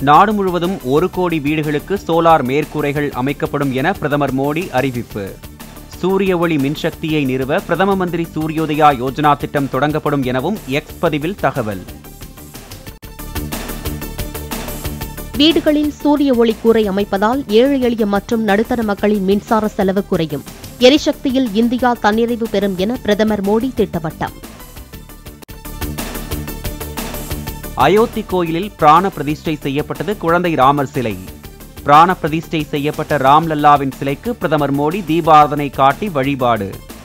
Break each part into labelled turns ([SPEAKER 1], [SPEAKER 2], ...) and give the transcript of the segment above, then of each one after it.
[SPEAKER 1] நாடு முழுவதும் ஒரு கோடி வீடுகளுக்கு சோலார் மேற்கூரைகள் அமைக்கப்படும் என பிரதமர் மோடி அறிவிப்பு சூரிய ஒளி மின்சக்தியை நிறுவ பிரதம மந்திரி சூரியோதயா யோஜனா திட்டம் தொடங்கப்படும் எனவும் எக்ஸ் பதிவில் தகவல்
[SPEAKER 2] வீடுகளில் சூரிய ஒளி கூரை அமைப்பதால் ஏழை எளிய மற்றும் நடுத்தர மக்களின் மின்சார செலவு குறையும் எரிசக்தியில் இந்தியா தன்னிறைவு பெறும் என பிரதமர் மோடி திட்டவட்டம்
[SPEAKER 1] அயோத்தி கோயிலில் பிராண பிரதிஷ்டை செய்யப்பட்டது குழந்தை ராமர் சிலை பிராண பிரதிஷ்டை செய்யப்பட்ட ராம்லல்லாவின் சிலைக்கு பிரதமர் மோடி தீபாரதனை காட்டி வழிபாடு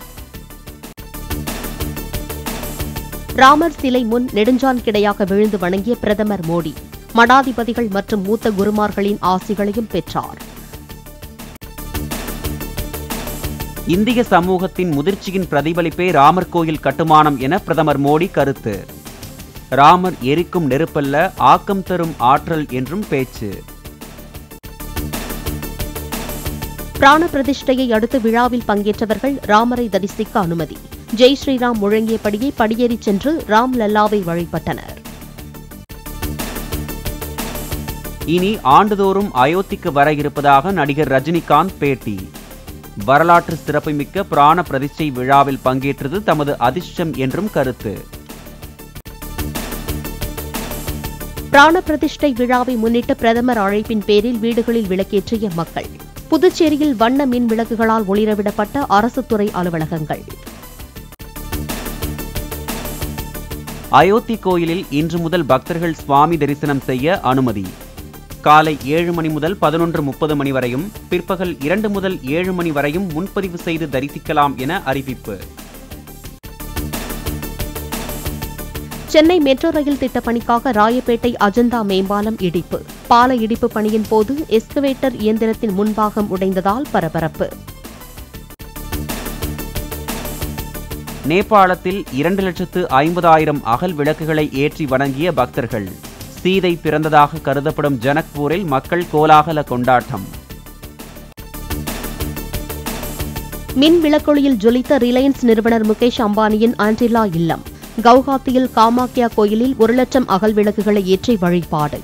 [SPEAKER 2] ராமர் சிலை முன் நெடுஞ்சான் கிடையாக விழுந்து வணங்கிய பிரதமர் மோடி மடாதிபதிகள் மற்றும் மூத்த குருமார்களின் ஆசிகளையும் பெற்றார்
[SPEAKER 1] இந்திய சமூகத்தின் முதிர்ச்சியின் பிரதிபலிப்பே ராமர் கோயில் கட்டுமானம் என பிரதமர் மோடி கருத்து ராமர் எரிக்கும் நெருப்பல்ல ஆக்கம் தரும் ஆற்றல் என்றும் பேச்சு
[SPEAKER 2] பிராண பிரதிஷ்டையை அடுத்து விழாவில் பங்கேற்றவர்கள் ராமரை தரிசிக்க அனுமதி ஜெய் ஸ்ரீராம் முழங்கியபடியே படியேறிச் சென்று ராம் லல்லாவை வழிபட்டனர்
[SPEAKER 1] இனி ஆண்டுதோறும் அயோத்திக்கு வர இருப்பதாக நடிகர் ரஜினிகாந்த் பேட்டி வரலாற்று சிறப்புமிக்க பிராண பிரதிஷ்டை விழாவில் பங்கேற்றது தமது அதிர்ஷ்டம் என்றும் கருத்து
[SPEAKER 2] பிராண பிரதிஷ்டை விழாவை முன்னிட்டு பிரதமர் அழைப்பின் பேரில் வீடுகளில் விளக்கேற்றிய மக்கள் புதுச்சேரியில் வண்ண மின் விளக்குகளால் ஒளிரவிடப்பட்ட அரசு துறை அலுவலகங்கள்
[SPEAKER 1] அயோத்தி கோயிலில் இன்று முதல் பக்தர்கள் சுவாமி தரிசனம் செய்ய அனுமதி காலை ஏழு மணி முதல் பதினொன்று முப்பது மணி வரையும் பிற்பகல் இரண்டு முதல் ஏழு மணி வரையும் முன்பதிவு செய்து தரிசிக்கலாம் என அறிவிப்பு
[SPEAKER 2] சென்னை மெட்ரோ ரயில் திட்ட பணிக்காக ராயப்பேட்டை அஜந்தா மேம்பாலம் இடிப்பு பால இடிப்பு பணியின் போது எஸ்கவேட்டர் இயந்திரத்தின் முன்பாகம் உடைந்ததால் பரபரப்பு
[SPEAKER 1] நேபாளத்தில் இரண்டு லட்சத்து ஐம்பதாயிரம் அகல் விளக்குகளை ஏற்றி வணங்கிய பக்தர்கள் சீதை பிறந்ததாக கருதப்படும் ஜனக்பூரில் மக்கள் கோலாகல கொண்டாட்டம்
[SPEAKER 2] மின் விளக்கொளியில் ஜொலித்த ரிலையன்ஸ் நிறுவனர் முகேஷ் அம்பானியின் ஆண்டிலா இல்லம் கவுஹாத்தியில் காமாக்கியா கோயிலில் ஒரு லட்சம் அகல் விளக்குகளை ஏற்றி வழிபாடு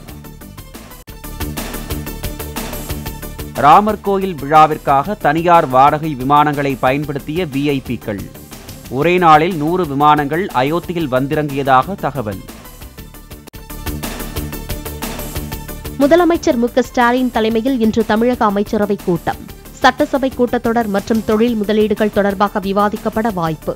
[SPEAKER 1] ராமர் கோயில் விழாவிற்காக தனியார் வாடகை விமானங்களை பயன்படுத்திய விஐபிக்கள் ஒரே நாளில் நூறு விமானங்கள் அயோத்தியில் வந்திறங்கியதாக தகவல்
[SPEAKER 2] முதலமைச்சர் மு க ஸ்டாலின் தலைமையில் இன்று தமிழக அமைச்சரவை கூட்டம் சட்டசபை கூட்டத்தொடர் மற்றும் தொழில் முதலீடுகள் தொடர்பாக விவாதிக்கப்பட வாய்ப்பு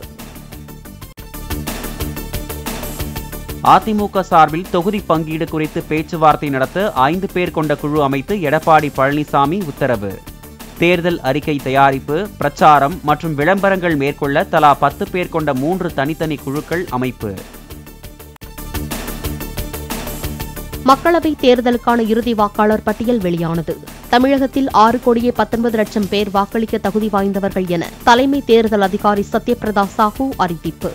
[SPEAKER 1] அதிமுக சார்பில் தொகுதி பங்கீடு குறித்து பேச்சுவார்த்தை நடத்த ஐந்து பேர் கொண்ட குழு அமைத்து எடப்பாடி பழனிசாமி உத்தரவு தேர்தல் அறிக்கை தயாரிப்பு பிரச்சாரம் மற்றும் விளம்பரங்கள் மேற்கொள்ள தலா பத்து பேர் கொண்ட மூன்று தனித்தனி குழுக்கள் அமைப்பு
[SPEAKER 2] மக்களவை தேர்தலுக்கான இறுதி வாக்காளர் பட்டியல் வெளியானது தமிழகத்தில் ஆறு கோடியே பத்தொன்பது லட்சம் பேர் வாக்களிக்க தகுதி வாய்ந்தவர்கள் என தலைமை தேர்தல் அதிகாரி சத்யபிரதா சாஹூ அறிவிப்பு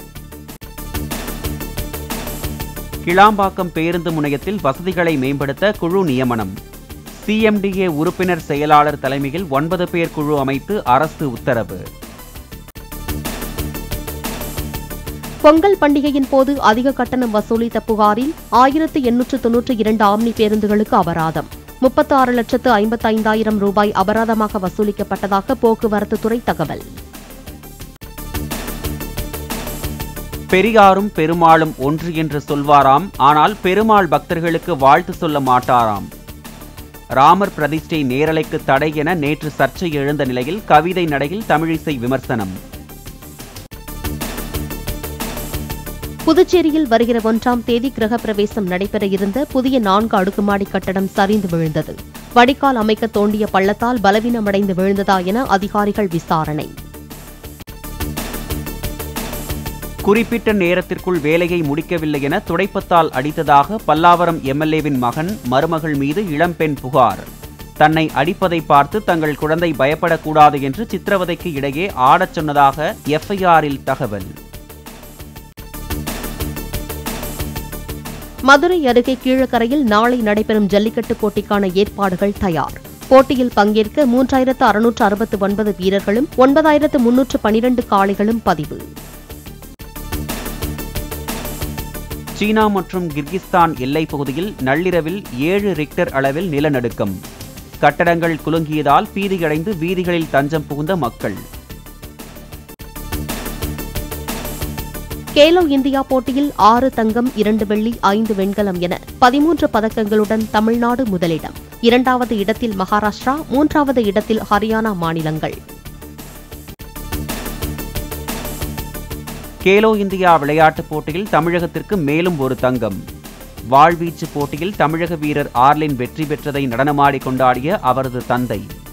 [SPEAKER 1] கிளாம்பாக்கம் பேருந்து முனையத்தில் வசதிகளை மேம்படுத்த குழு நியமனம் சிஎம்டிஏ உறுப்பினர் செயலாளர் தலைமையில் ஒன்பது பேர் குழு அமைத்து அரசு உத்தரவு
[SPEAKER 2] பொங்கல் பண்டிகையின் போது அதிக கட்டணம் வசூலித்த புகாரில் ஆயிரத்து எண்ணூற்று தொன்னூற்றி இரண்டு ஆம்னி பேருந்துகளுக்கு அபராதம் முப்பத்தி ஆறு லட்சத்து ஐம்பத்தைந்தாயிரம் ரூபாய் அபராதமாக வசூலிக்கப்பட்டதாக போக்குவரத்து துறை தகவல்
[SPEAKER 1] பெரியாரும் பெருமாளும் ஒன்று என்று சொல்வாராம் ஆனால் பெருமாள் பக்தர்களுக்கு வாழ்த்து சொல்ல மாட்டாராம் ராமர் பிரதிஷ்டை நேரலைக்கு தடை என நேற்று சர்ச்சை எழுந்த நிலையில் கவிதை நடையில் தமிழிசை விமர்சனம்
[SPEAKER 2] புதுச்சேரியில் வருகிற ஒன்றாம் தேதி கிரகப்பிரவேசம் நடைபெற இருந்த புதிய நான்கு அடுக்குமாடி கட்டடம் சரிந்து விழுந்தது வடிகால் அமைக்க தோண்டிய பள்ளத்தால் பலவீனமடைந்து விழுந்ததா என அதிகாரிகள் விசாரணை
[SPEAKER 1] குறிப்பிட்ட நேரத்திற்குள் வேலையை முடிக்கவில்லை என துடைப்பத்தால் அடித்ததாக பல்லாவரம் எம்எல்ஏவின் மகன் மருமகள் மீது இளம்பெண் புகார் தன்னை அடிப்பதை பார்த்து தங்கள் குழந்தை பயப்படக்கூடாது என்று சித்திரவதைக்கு இடையே ஆடச் சொன்னதாக எஃப்ஐஆரில் தகவல்
[SPEAKER 2] மதுரை அருகே கீழக்கரையில் நாளை நடைபெறும் ஜல்லிக்கட்டு போட்டிக்கான ஏற்பாடுகள் தயார் போட்டியில் பங்கேற்க மூன்றாயிரத்து அறுநூற்று அறுபத்து ஒன்பது வீரர்களும் ஒன்பதாயிரத்து முன்னூற்று பனிரண்டு காளைகளும் பதிவு
[SPEAKER 1] சீனா மற்றும் கிர்கிஸ்தான் எல்லைப் பகுதியில் நள்ளிரவில் ஏழு ரிக்டர் அளவில் நிலநடுக்கம் கட்டடங்கள் குலுங்கியதால் பீதியடைந்து வீதிகளில் தஞ்சம் புகுந்த மக்கள்
[SPEAKER 2] கேலோ இந்தியா போட்டியில் ஆறு தங்கம் இரண்டு வெள்ளி ஐந்து வெண்கலம் என பதிமூன்று பதக்கங்களுடன் தமிழ்நாடு முதலிடம் இரண்டாவது இடத்தில் மகாராஷ்டிரா மூன்றாவது இடத்தில் ஹரியானா மாநிலங்கள்
[SPEAKER 1] கேலோ இந்தியா விளையாட்டுப் போட்டியில் தமிழகத்திற்கு மேலும் ஒரு தங்கம் வாழ்வீச்சு போட்டியில் தமிழக வீரர் ஆர்லின் வெற்றி பெற்றதை நடனமாடி கொண்டாடிய அவரது தந்தை